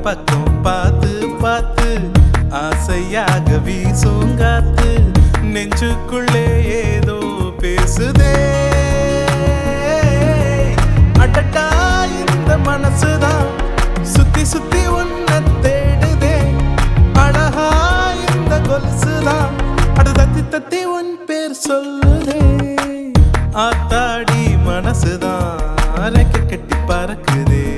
பக்கம் பார்த்து பார்த்து ஆசையாக வீசும் காத்து நெஞ்சுக்குள்ளே ஏதோ பேசுதே அடடா இந்த மனசுதான் சுத்தி சுத்தி உன்னை தேடுதே அழகா இந்த கொலுசுதான் அட தத்தி தத்தி உன் பேர் சொல்லுதே ஆத்தாடி மனசுதான் ரெக்க கட்டி பறக்குதே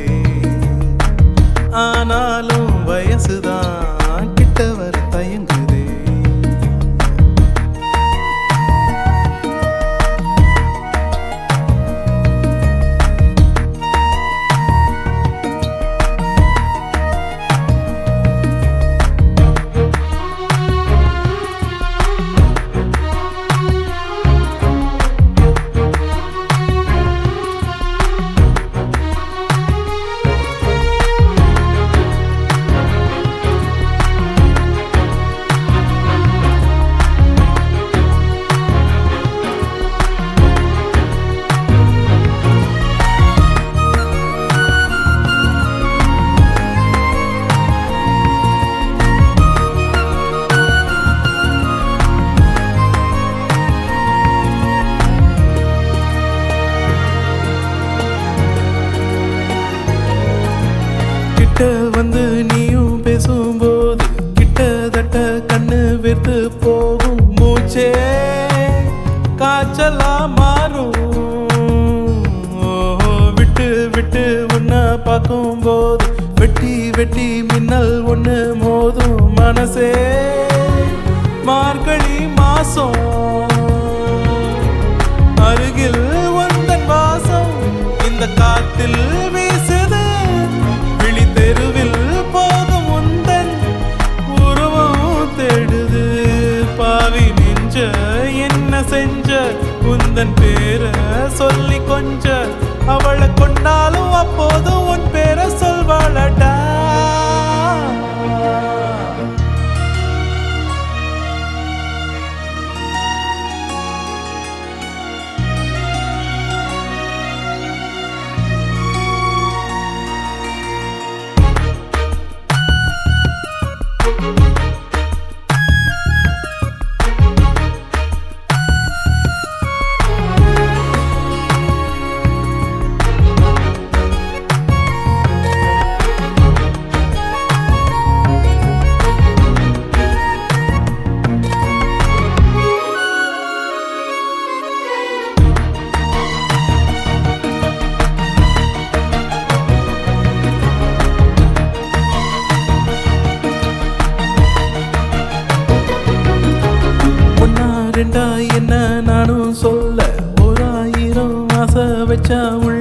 ஆனாலும் வயசுதான் கிட்ட வர தயங்குதே கிட்ட வந்து நீயும் பேசும்போது கிட்டத்தட்ட கண்ணு வெத்து போகும் மூச்சே காய்ச்சலா மாறும் ஓஹோ, விட்டு விட்டு உன்னை பார்க்கும்போது வெட்டி வெட்டி மின்னல் ஒண்ணு மோதும் மனசே மார்கழி மாசம் அருகில் வந்தன் வாசம் இந்த காத்தில் வீசுது விழி தெருவில் போகும் உந்தன் உருவம் தேடுது பாவி நெஞ்ச என்ன செஞ்ச உந்தன் பேரை சொல்லி கொஞ்ச அவளை கொண்டாலும் அப்போதும் உன் பேரை சொல்வாளடா ஒன்னா ரெண்டா என்ன நானும் சொல்ல ஓராயிரம் ஆசை வச்சா உள்ள